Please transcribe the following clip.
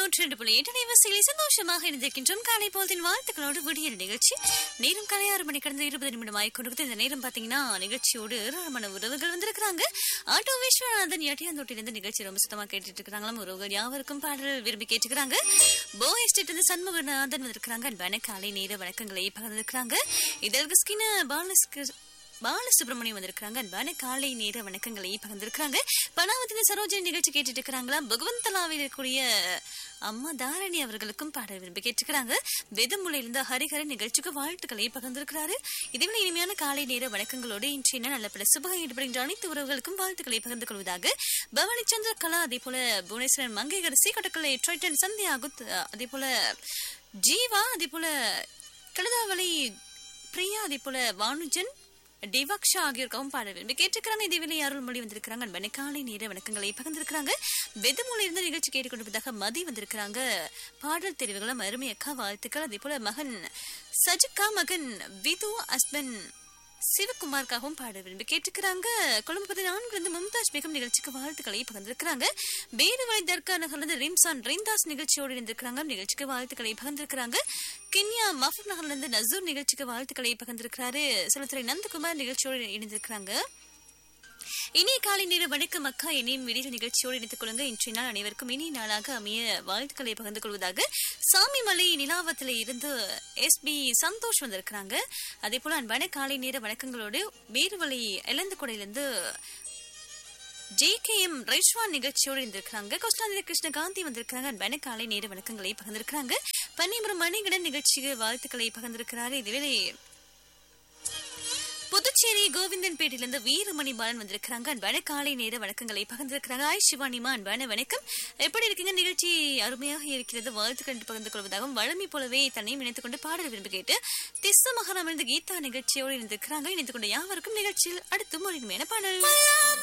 நூற்றி ரெண்டு புள்ளி எட்டு நிவசிகளை சந்தோஷமாக இணைந்திருக்கின்றோம் காலை போலத்தின் வாழ்த்துக்களோடு விடியல் நிகழ்ச்சி நேரம் காலை ஆறு மணி கடந்த இருபது நிமிடம் ஆயிக்கொண்டு இந்த நேரம் பாத்தீங்கன்னா நிகழ்ச்சியோடு ஏராளமான உறவுகள் வந்திருக்கிறாங்க ஆட்டோ விஸ்வநாதன் எட்டியாந்தோட்டிலிருந்து நிகழ்ச்சி ரொம்ப சுத்தமா கேட்டுட்டு இருக்கிறாங்களாம் உறவுகள் யாவருக்கும் பாடல் விரும்பி கேட்டுக்கிறாங்க போ எஸ்டேட் இருந்து சண்முகநாதன் வந்திருக்கிறாங்க அன்பான காலை நேர வணக்கங்களை பகிர்ந்திருக்கிறாங்க இதற்கு ஸ்கின பாலஸ்கு பாலசுப்ரமணியம் வந்திருக்காங்க அன்பான காலை நேர வணக்கங்களை பகிர்ந்திருக்கிறாங்க பணாவத்தின சரோஜினி நிகழ்ச்சி கேட்டுட்டு இருக்கிறாங்களா பகவந்தலாவில் இருக்கக்கூடிய அம்மா தாரணி அவர்களுக்கும் பாடல் விரும்பி கேட்டுக்கிறாங்க வெதமுலையிலிருந்து ஹரிஹரன் நிகழ்ச்சிக்கு வாழ்த்துக்களை பகிர்ந்திருக்கிறாரு இதேவேளை இனிமையான காலை நேர வணக்கங்களோடு இன்றைய நாள் நல்ல பல சுபக ஈடுபடுகின்ற அனைத்து உறவுகளுக்கும் வாழ்த்துக்களை பகிர்ந்து கொள்வதாக பவானி சந்திர கலா அதே போல புவனேஸ்வரன் மங்கைகரசி கொட்டக்கலை ட்ரைட்டன் சந்தியா குத் அதே போல ஜீவா அதே போல கழுதாவளி பிரியா அதே போல வானுஜன் டிவாக்ஷா ஆகியோருக்காகவும் பாட வேண்டும் கேட்டிருக்கிறாங்க இதேவேளை அருள் மொழி வந்திருக்கிறாங்க அன்பான காலை நேர வணக்கங்களை பகிர்ந்திருக்கிறாங்க வெதுமொழி இருந்த நிகழ்ச்சி கேட்டுக்கொண்டிருப்பதாக மதி வந்திருக்கிறாங்க பாடல் தெரிவுகளும் அருமை அக்கா வாழ்த்துக்கள் அதே போல மகன் சஜிகா மகன் விது ஹஸ்பண்ட் சிவகுமாருக்காகவும் பாட விரும்பி கேட்டுக்கிறாங்க கொழும்பு பதினான்கு இருந்து மும்தாஜ் பேகம் நிகழ்ச்சிக்கு வாழ்த்துக்களை பகிர்ந்திருக்கிறாங்க பேருவளை தர்கா நகர்ந்து ரிம்சான் ரிந்தாஸ் நிகழ்ச்சியோடு இருந்திருக்கிறாங்க நிகழ்ச்சிக்கு வாழ்த்துக்களை பகிர்ந்திருக்கிறாங்க கின்யா மஃபூப் நகர்ல இருந்து நசூர் நிகழ்ச்சிக்கு வாழ்த்துக்களை பகிர்ந்திருக்கிறாரு சிலத்துறை நந்தகுமார் நிகழ்ச்சியோடு இணைந்திருக்கிறாங்க இனிய காலை நேர வணக்கம் அக்கா இனியும் விடிய நிகழ்ச்சியோடு இணைத்துக் கொள்ளுங்க இன்றைய நாள் அனைவருக்கும் இனிய நாளாக அமைய வாழ்த்துக்களை பகிர்ந்து கொள்வதாக சாமிமலை நிலாவத்தில் இருந்து எஸ் பி சந்தோஷ் வந்திருக்கிறாங்க அதே போல அன்பான காலை நேர வணக்கங்களோடு வேறுவழி இழந்துகொடையிலிருந்து ஜே கே எம் ரைஷ்வான் நிகழ்ச்சியோடு இருந்திருக்கிறாங்க கோஸ்லாந்திர கிருஷ்ணகாந்தி வந்திருக்கிறாங்க அன்பான காலை நேர வணக்கங்களை பகிர்ந்திருக்கிறாங்க பன்னிபுரம் மணிகடன் நிகழ்ச்சிக்கு வாழ்த்துக்களை பகிர்ந்திருக்கிறாரு இதுவேளை புதுச்சேரி கோவிந்தன்பேட்டிலிருந்து வீரமணி பாலன் வந்திருக்கிறாங்க அன்பான காலை நேர வணக்கங்களை பகிர்ந்திருக்கிறாங்க ஆய் சிவானிமா அன்பான வணக்கம் எப்படி இருக்கீங்க நிகழ்ச்சி அருமையாக இருக்கிறது வாழ்த்துக்கள் பகிர்ந்து கொள்வதாகவும் வழமை போலவே தன்னையும் இணைத்துக் கொண்டு பாடல் விரும்பி கேட்டு திஸ்ஸ மகாராம் கீதா நிகழ்ச்சியோடு இருந்திருக்கிறாங்க இணைத்துக் கொண்ட யாவருக்கும் நிகழ்ச்சியில் அடுத்தும் ஒரு இனிமையான பாடல்